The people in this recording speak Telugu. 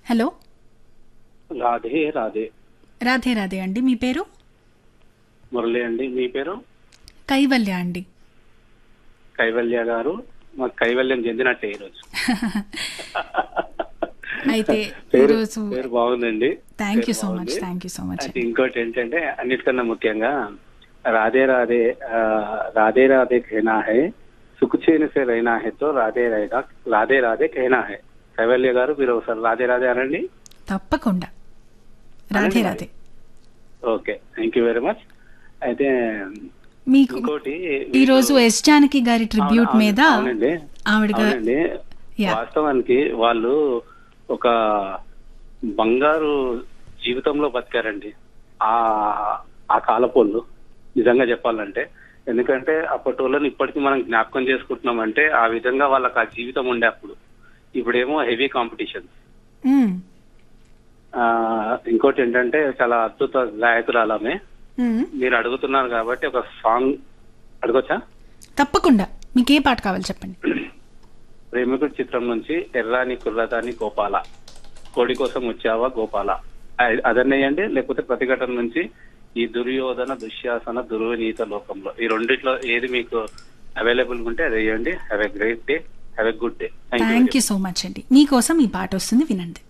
హలో రాధే రాధే రాధే రాధే అండి మీ పేరు మురళి అండి మీ పేరు కైవల్య అండి కైవల్య గారు మాకు కైవల్యం చెందినట్టే ఈరోజు అయితే పేరు ఈరోజు పేరు బాగుందండి థ్యాంక్ యూ పేరు సో మచ్ బాగుంది. థ్యాంక్ యూ సో మచ్ అయితే ఇంకోటి ఏంటంటే అన్నిటికన్నా ముఖ్యంగా రాధే రాధే ఆ, రాధే రాధే कहना है సుఖ చేని సే రైనా హే తో రాధే రైనా రాధే రాధే कहना है కైవల్య గారు మీరు ఒకసారి రాధే రాధే అనండి తప్పకుండా రాధే అనండి Radhe okay thank you very much అయితే మీకు ఇంకోటి ఈ రోజు ఎస్ జానకి గారి ట్రిబ్యూట్ అవును, మీద అవునండి ఆవిడ గా- అవునండి Yeah. వాస్తవానికి వాళ్ళు ఒక బంగారు జీవితంలో బతికారండి ఆ ఆ కాలపోళ్ళు నిజంగా చెప్పాలంటే ఎందుకంటే అప్పటి వాళ్ళని ఇప్పటికీ మనం జ్ఞాపకం చేసుకుంటున్నామంటే ఆ విధంగా వాళ్ళకి ఆ జీవితం ఉండే అప్పుడు ఇప్పుడేమో హెవీ కాంపిటీషన్ మ్మ్. ఆ ఇంకోటి ఏంటంటే చాలా అద్భుత గాయకురాలు ఆమె మ్మ్. మీరు అడుగుతున్నారు కాబట్టి ఒక సాంగ్ అడగొచ్చా తప్పకుండా మీకు ఏ పాట కావాలి చెప్పండి ప్రేమికుడు చిత్రం నుంచి ఎర్రాని కుర్రదాని గోపాల కోడి కోసం వచ్చావా గోపాల అ- అదన్నేయండి లేకపోతే ప్రతిఘటన నుంచి ఈ దుర్యోధన దుశ్శాసన దుర్వినీత లోకంలో ఈ రెండిట్లో ఏది మీకు అవైలబుల్ ఉంటే అది వేయండి have a great day have a good day thank you so much అండి మీకోసం ఈ పాట వస్తుంది వినండి